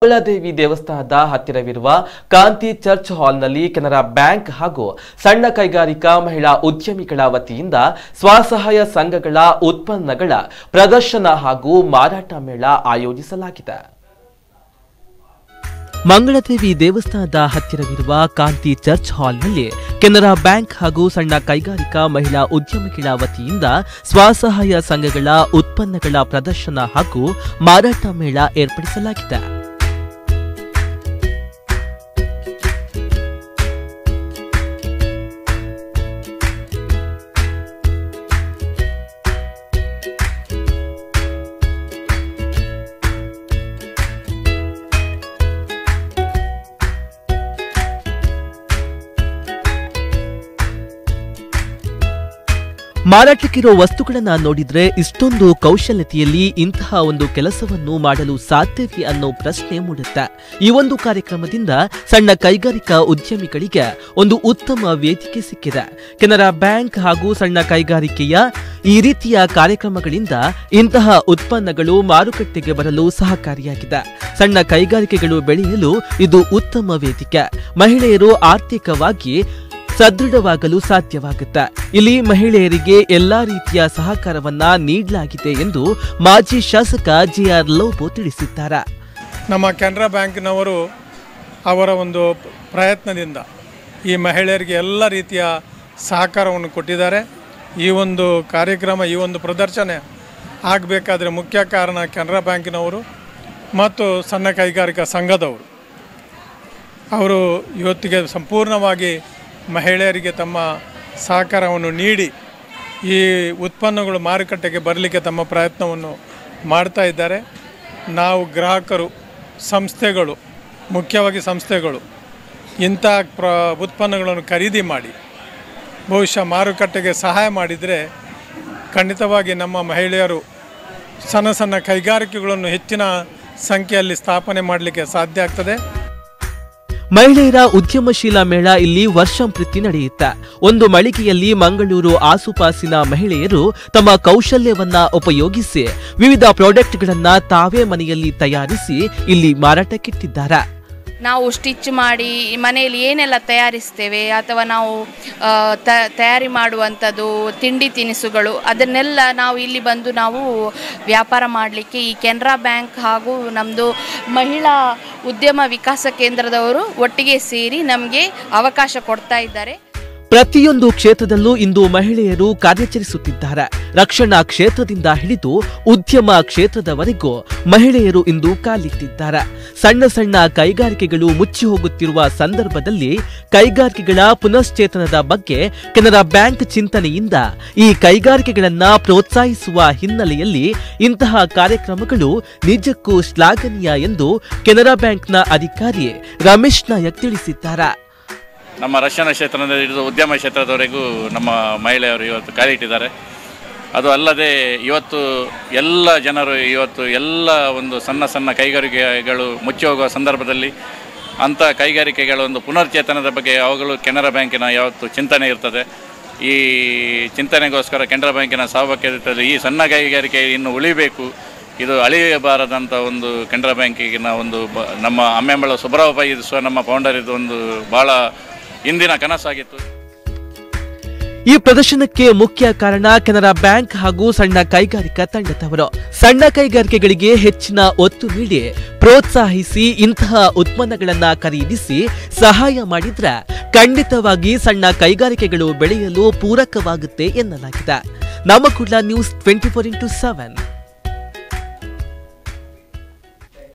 ಮಂಗಳದೇವಿ ದೇವಸ್ಥಾನದ ಹತ್ತಿರವಿರುವ ಕಾಂತಿ ಚರ್ಚ್ ಹಾಲ್ನಲ್ಲಿ ಕೆನರಾ ಬ್ಯಾಂಕ್ ಹಾಗೂ ಸಣ್ಣ ಕೈಗಾರಿಕಾ ಮಹಿಳಾ ಉದ್ಯಮಿಗಳ ವತಿಯಿಂದ ಸ್ವಸಹಾಯ ಸಂಘಗಳ ಉತ್ಪನ್ನಗಳ ಪ್ರದರ್ಶನ ಹಾಗೂ ಮಾರಾಟ ಮೇಳ ಆಯೋಜಿಸಲಾಗಿದೆ ಮಂಗಳದೇವಿ ದೇವಸ್ಥಾನದ ಹತ್ತಿರವಿರುವ ಕಾಂತಿ ಚರ್ಚ್ ಹಾಲ್ನಲ್ಲಿ ಕೆನರಾ ಬ್ಯಾಂಕ್ ಹಾಗೂ ಸಣ್ಣ ಕೈಗಾರಿಕಾ ಮಹಿಳಾ ಉದ್ಯಮಿಗಳ ವತಿಯಿಂದ ಸ್ವಸಹಾಯ ಸಂಘಗಳ ಉತ್ಪನ್ನಗಳ ಪ್ರದರ್ಶನ ಹಾಗೂ ಮಾರಾಟ ಮೇಳ ಏರ್ಪಡಿಸಲಾಗಿದೆ ಮಾರಾಟಕ್ಕಿರೋ ವಸ್ತುಗಳನ್ನ ನೋಡಿದ್ರೆ ಇಷ್ಟೊಂದು ಕೌಶಲ್ಯತೆಯಲ್ಲಿ ಇಂತಹ ಒಂದು ಕೆಲಸವನ್ನು ಮಾಡಲು ಸಾಧ್ಯವೇ ಅನ್ನೋ ಪ್ರಶ್ನೆ ಮೂಡುತ್ತೆ ಈ ಒಂದು ಕಾರ್ಯಕ್ರಮದಿಂದ ಸಣ್ಣ ಕೈಗಾರಿಕಾ ಉದ್ಯಮಿಗಳಿಗೆ ಒಂದು ಉತ್ತಮ ವೇದಿಕೆ ಸಿಕ್ಕಿದೆ ಕೆನರಾ ಬ್ಯಾಂಕ್ ಹಾಗೂ ಸಣ್ಣ ಕೈಗಾರಿಕೆಯ ಈ ರೀತಿಯ ಕಾರ್ಯಕ್ರಮಗಳಿಂದ ಇಂತಹ ಉತ್ಪನ್ನಗಳು ಮಾರುಕಟ್ಟೆಗೆ ಬರಲು ಸಹಕಾರಿಯಾಗಿದೆ ಸಣ್ಣ ಕೈಗಾರಿಕೆಗಳು ಬೆಳೆಯಲು ಇದು ಉತ್ತಮ ವೇದಿಕೆ ಮಹಿಳೆಯರು ಆರ್ಥಿಕವಾಗಿ ಸದೃಢವಾಗಲು ಸಾಧ್ಯವಾಗುತ್ತೆ ಇಲ್ಲಿ ಮಹಿಳೆಯರಿಗೆ ಎಲ್ಲಾ ರೀತಿಯ ಸಹಕಾರವನ್ನ ನೀಡಲಾಗಿದೆ ಎಂದು ಮಾಜಿ ಶಾಸಕ ಜಿಆರ್ ಲೋಬೋ ತಿಳಿಸಿದ್ದಾರೆ ನಮ್ಮ ಕೆನರಾ ಬ್ಯಾಂಕ್ನವರು ಅವರ ಒಂದು ಪ್ರಯತ್ನದಿಂದ ಈ ಮಹಿಳೆಯರಿಗೆ ಎಲ್ಲ ರೀತಿಯ ಸಹಕಾರವನ್ನು ಕೊಟ್ಟಿದ್ದಾರೆ ಈ ಒಂದು ಕಾರ್ಯಕ್ರಮ ಈ ಒಂದು ಪ್ರದರ್ಶನ ಆಗಬೇಕಾದ್ರೆ ಮುಖ್ಯ ಕಾರಣ ಕೆನರಾ ಬ್ಯಾಂಕಿನವರು ಮತ್ತು ಸಣ್ಣ ಕೈಗಾರಿಕಾ ಸಂಘದವರು ಅವರು ಇವತ್ತಿಗೆ ಸಂಪೂರ್ಣವಾಗಿ ಮಹಿಳೆಯರಿಗೆ ತಮ್ಮ ಸಹಕಾರವನ್ನು ನೀಡಿ ಈ ಉತ್ಪನ್ನಗಳು ಮಾರುಕಟ್ಟೆಗೆ ಬರಲಿಕ್ಕೆ ತಮ್ಮ ಪ್ರಯತ್ನವನ್ನು ಮಾಡ್ತಾ ಇದ್ದಾರೆ ನಾವು ಗ್ರಾಹಕರು ಸಂಸ್ಥೆಗಳು ಮುಖ್ಯವಾಗಿ ಸಂಸ್ಥೆಗಳು ಇಂಥ ಪ್ರ ಉತ್ಪನ್ನಗಳನ್ನು ಖರೀದಿ ಮಾಡಿ ಬಹುಶಃ ಮಾರುಕಟ್ಟೆಗೆ ಸಹಾಯ ಮಾಡಿದರೆ ಖಂಡಿತವಾಗಿ ನಮ್ಮ ಮಹಿಳೆಯರು ಸಣ್ಣ ಸಣ್ಣ ಕೈಗಾರಿಕೆಗಳನ್ನು ಹೆಚ್ಚಿನ ಸಂಖ್ಯೆಯಲ್ಲಿ ಸ್ಥಾಪನೆ ಮಾಡಲಿಕ್ಕೆ ಸಾಧ್ಯ ಆಗ್ತದೆ ಮಹಿಳೆಯರ ಉದ್ಯಮಶೀಲ ಮೇಳ ಇಲ್ಲಿ ವರ್ಷಂಪ್ರತಿ ನಡೆಯುತ್ತೆ ಒಂದು ಮಳಿಗೆಯಲ್ಲಿ ಮಂಗಳೂರು ಆಸುಪಾಸಿನ ಮಹಿಳೆಯರು ತಮ್ಮ ಕೌಶಲ್ಯವನ್ನ ಉಪಯೋಗಿಸಿ ವಿವಿಧ ಪ್ರಾಡಕ್ಟ್ಗಳನ್ನ ತಾವೇ ಮನೆಯಲ್ಲಿ ತಯಾರಿಸಿ ಇಲ್ಲಿ ಮಾರಾಟಕ್ಕಿಟ್ಟಿದ್ದಾರೆ ನಾವು ಸ್ಟಿಚ್ ಮಾಡಿ ಮನೆಯಲ್ಲಿ ಏನೆಲ್ಲ ತಯಾರಿಸ್ತೇವೆ ಅಥವಾ ನಾವು ಆ, ತ- ತಯಾರಿ ಮಾಡುವಂಥದ್ದು ತಿಂಡಿ ತಿನಿಸುಗಳು ಅದನ್ನೆಲ್ಲ ನಾವು ಇಲ್ಲಿ ಬಂದು ನಾವು ವ್ಯಾಪಾರ ಮಾಡಲಿಕ್ಕೆ ಈ ಕೆನರಾ ಬ್ಯಾಂಕ್ ಹಾಗೂ ನಮ್ಮದು ಮಹಿಳಾ ಉದ್ಯಮ ವಿಕಾಸ ಕೇಂದ್ರದವರು ಒಟ್ಟಿಗೆ ಸೇರಿ ನಮಗೆ ಅವಕಾಶ ಕೊಡ್ತಾ ಇದ್ದಾರೆ ಪ್ರತಿಯೊಂದು ಕ್ಷೇತ್ರದಲ್ಲೂ ಇಂದು ಮಹಿಳೆಯರು ಕಾರ್ಯಾಚರಿಸುತ್ತಿದ್ದಾರೆ ರಕ್ಷಣಾ ಕ್ಷೇತ್ರದಿಂದ ಹಿಡಿದು ಉದ್ಯಮ ಕ್ಷೇತ್ರದವರೆಗೂ ಮಹಿಳೆಯರು ಇಂದು ಕಾಲಿಟ್ಟಿದ್ದಾರೆ ಸಣ್ಣ ಸಣ್ಣ ಕೈಗಾರಿಕೆಗಳು ಮುಚ್ಚಿ ಹೋಗುತ್ತಿರುವ ಸಂದರ್ಭದಲ್ಲಿ ಕೈಗಾರಿಕೆಗಳ ಪುನಶ್ಚೇತನದ ಬಗ್ಗೆ ಕೆನರಾ ಬ್ಯಾಂಕ್ ಚಿಂತನೆಯಿಂದ ಈ ಕೈಗಾರಿಕೆಗಳನ್ನ ಪ್ರೋತ್ಸಾಹಿಸುವ ಹಿನ್ನೆಲೆಯಲ್ಲಿ ಇಂತಹ ಕಾರ್ಯಕ್ರಮಗಳು ನಿಜಕ್ಕೂ ಶ್ಲಾಘನೀಯ ಎಂದು ಕೆನರಾ ಬ್ಯಾಂಕ್ನ ಅಧಿಕಾರಿ ರಮೇಶ್ ನಾಯಕ್ ತಿಳಿಸಿದ್ದಾರೆ ನಮ್ಮ ರಕ್ಷಣಾ ಕ್ಷೇತ್ರದಿಂದ ಹಿಡಿದು ಉದ್ಯಮ ಕ್ಷೇತ್ರದವರೆಗೂ ನಮ್ಮ ಮಹಿಳೆಯರು ಇವತ್ತು ಕಾಲಿಟ್ಟಿದ್ದಾರೆ ಅದು ಅಲ್ಲದೆ ಇವತ್ತು ಎಲ್ಲ ಜನರು ಇವತ್ತು ಎಲ್ಲ ಒಂದು ಸಣ್ಣ ಸಣ್ಣ ಕೈಗಾರಿಕೆಗಳು ಮುಚ್ಚಿ ಹೋಗುವ ಸಂದರ್ಭದಲ್ಲಿ ಅಂಥ ಕೈಗಾರಿಕೆಗಳ ಒಂದು ಪುನರ್ಚೇತನದ ಬಗ್ಗೆ ಯಾವಾಗಲೂ ಕೆನರಾ ಬ್ಯಾಂಕಿನ ಯಾವತ್ತು ಚಿಂತನೆ ಇರ್ತದೆ ಈ ಚಿಂತನೆಗೋಸ್ಕರ ಕೆನರಾ ಬ್ಯಾಂಕಿನ ಸಹಭಾಗಿತ್ವದಲ್ಲಿ ಈ ಸಣ್ಣ ಕೈಗಾರಿಕೆ ಇನ್ನು ಉಳಿಬೇಕು ಇದು ಅಳಿಯಬಾರದಂಥ ಒಂದು ಕೆನರಾ ಬ್ಯಾಂಕಿನ ಒಂದು ಬ- ನಮ್ಮ ಅಮ್ಮೆಂಬಳ ಸುಬ್ರಾವ ಪೈ ಸಹ ನಮ್ಮ ಫೌಂಡರ್ ಇದು ಒಂದು ಭಾಳ ಇಂದಿನ ಕನಸಾಗಿತ್ತು ಈ ಪ್ರದರ್ಶನಕ್ಕೆ ಮುಖ್ಯ ಕಾರಣ ಕೆನರಾ ಬ್ಯಾಂಕ್ ಹಾಗೂ ಸಣ್ಣ ಕೈಗಾರಿಕಾ ತಂಡದವರು ಸಣ್ಣ ಕೈಗಾರಿಕೆಗಳಿಗೆ ಹೆಚ್ಚಿನ ಒತ್ತು ನೀಡಿ ಪ್ರೋತ್ಸಾಹಿಸಿ ಇಂತಹ ಉತ್ಪನ್ನಗಳನ್ನ ಖರೀದಿಸಿ ಸಹಾಯ ಮಾಡಿದ್ರೆ ಖಂಡಿತವಾಗಿ ಸಣ್ಣ ಕೈಗಾರಿಕೆಗಳು ಬೆಳೆಯಲು ಪೂರಕವಾಗುತ್ತೆ ಎನ್ನಲಾಗಿದೆ ನಮ್ಮ Kudla news twenty four into seven